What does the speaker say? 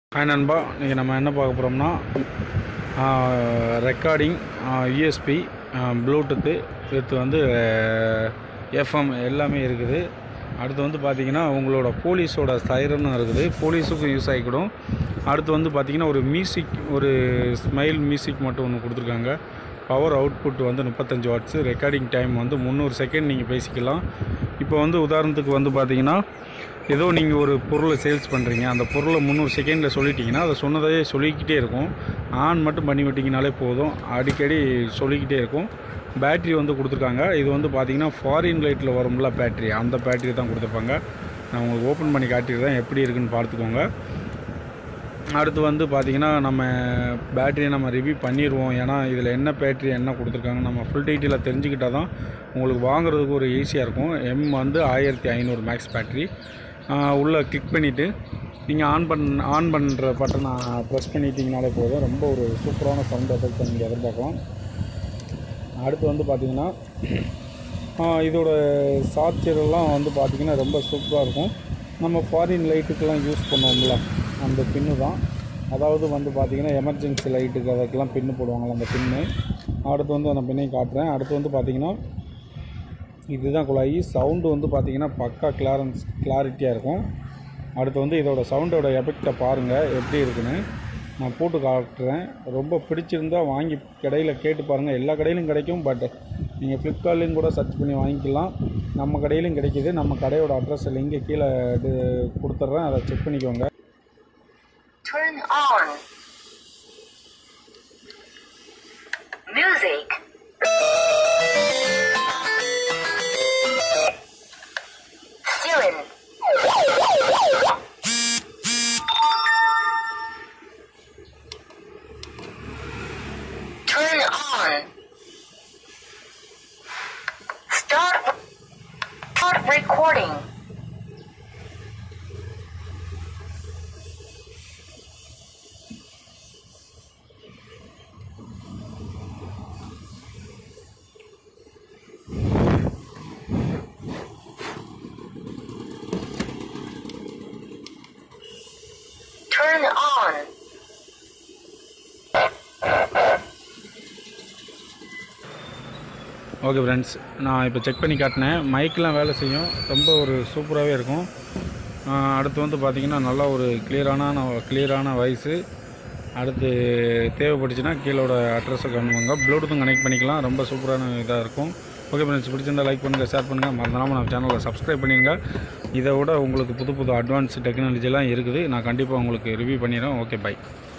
Hi நண்பா இன்றைக்கி நம்ம என்ன பார்க்க போகிறோம்னா ரெக்கார்டிங் யூஎஸ்பி ப்ளூடூத்து வித் வந்து எஃப்எம் எல்லாமே இருக்குது அடுத்து வந்து பார்த்திங்கன்னா உங்களோட போலீஸோட சைரனும் இருக்குது போலீஸுக்கும் யூஸ் ஆகிக்கிடும் அடுத்து வந்து பார்த்திங்கன்னா ஒரு மியூசிக் ஒரு ஸ்மைல் மியூசிக் மட்டும் ஒன்று கொடுத்துருக்காங்க பவர் அவுட்புட் வந்து முப்பத்தஞ்சு வாட்ஸு ரெக்கார்டிங் டைம் வந்து முந்நூறு செகண்ட் நீங்கள் பேசிக்கலாம் இப்போ வந்து உதாரணத்துக்கு வந்து பார்த்தீங்கன்னா ஏதோ நீங்கள் ஒரு பொருளை சேல்ஸ் பண்ணுறீங்க அந்த பொருளை முந்நூறு செகண்டில் சொல்லிட்டீங்கன்னா அதை சொன்னதையே சொல்லிக்கிட்டே இருக்கும் ஆன் மட்டும் பண்ணி விட்டிங்கனாலே போதும் அடிக்கடி சொல்லிக்கிட்டே இருக்கும் பேட்ரி வந்து கொடுத்துருக்காங்க இது வந்து பார்த்தீங்கன்னா ஃபாரின் லைட்டில் வரும்ல பேட்ரி அந்த பேட்ரி தான் கொடுத்துருப்பாங்க நான் உங்களுக்கு ஓப்பன் பண்ணி காட்டிடுறேன் எப்படி இருக்குன்னு பார்த்துக்கோங்க அடுத்து வந்து பார்த்திங்கன்னா நம்ம பேட்டரியை நம்ம ரிவ்யூ பண்ணிடுவோம் ஏன்னா இதில் என்ன பேட்டரி என்ன கொடுத்துருக்காங்க நம்ம ஃபுல் டீட்டெயிலாக தெரிஞ்சுக்கிட்டால் தான் உங்களுக்கு வாங்குறதுக்கு ஒரு ஈஸியாக இருக்கும் எம் வந்து ஆயிரத்தி ஐநூறு மேக்ஸ் பேட்ரி உள்ளே கிளிக் பண்ணிவிட்டு நீங்கள் ஆன் பண் ஆன் பண்ணுற பட்டனை ப்ரெஸ் பண்ணிட்டீங்கனாலே போதும் ரொம்ப ஒரு சூப்பரான சவுண்ட் எஃபெக்ட் நீங்கள் எதிர்பார்க்கலாம் அடுத்து வந்து பார்த்திங்கன்னா இதோட சார்ஜரெல்லாம் வந்து பார்த்திங்கன்னா ரொம்ப சூப்பராக இருக்கும் நம்ம ஃபாரின் லைட்டுக்கெல்லாம் யூஸ் பண்ணுவோம்ல அந்த பின்னு தான் அதாவது வந்து பார்த்திங்கன்னா எமர்ஜென்சி லைட்டுக்கு அதுக்கெல்லாம் பின்னு போடுவாங்கள்ல அந்த பின்னு அடுத்து வந்து அந்த பின்னையும் காட்டுறேன் அடுத்து வந்து பார்த்திங்கன்னா இதுதான் குழாயி சவுண்டு வந்து பார்த்திங்கன்னா பக்கா கிளாரன்ஸ் கிளாரிட்டியாக இருக்கும் அடுத்து வந்து இதோட சவுண்டோட எஃபெக்டை பாருங்கள் எப்படி இருக்குன்னு நான் போட்டு காட்டுறேன் ரொம்ப பிடிச்சிருந்தா வாங்கி கடையில் கேட்டு பாருங்கள் எல்லா கடையிலும் கிடைக்கும் பட் நீங்கள் ஃப்ளிப்கார்ட்லேயும் கூட சர்ச் பண்ணி வாங்கிக்கலாம் நம்ம கடையிலும் கிடைக்கிது நம்ம கடையோட அட்ரஸ் லிங்கு கீழே இது கொடுத்துட்றேன் அதை செக் பண்ணிக்கோங்க Turn on. Music. Steering. Turn on. Start. Start recording. Turn on. Okay friends நான் இப்போ செக் பண்ணி காட்டினேன் மைக்கெலாம் வேலை செய்யும் ரொம்ப ஒரு சூப்பராகவே இருக்கும் ஆஹ் அடுத்து வந்து பார்த்திங்கன்னா நல்லா ஒரு கிளியரான கிளியரான வாய்ஸு அடுத்து தேவைப்பட்டுச்சுன்னா கீழோட அட்ரஸை கண்ணுவாங்க ப்ளூடூத்தும் கனெக்ட் பண்ணிக்கலாம் ரொம்ப சூப்பரான இதாக இருக்கும் ஓகே ஃப்ரெண்ட்ஸ் பிடிச்சிருந்தா லைக் பண்ணுங்கள் ஷேர் பண்ணுங்கள் மறந்துடாமல் நம்ம சேனலை சப்ஸ்கிரைப் பண்ணிடுங்க இதை விட உங்களுக்கு புது புது அட்வான்ஸ் டெக்னாலஜிலாம் இருக்குது நான் கண்டிப்பாக உங்களுக்கு ரிவ்யூ பண்ணிடுறேன் ஓகே பை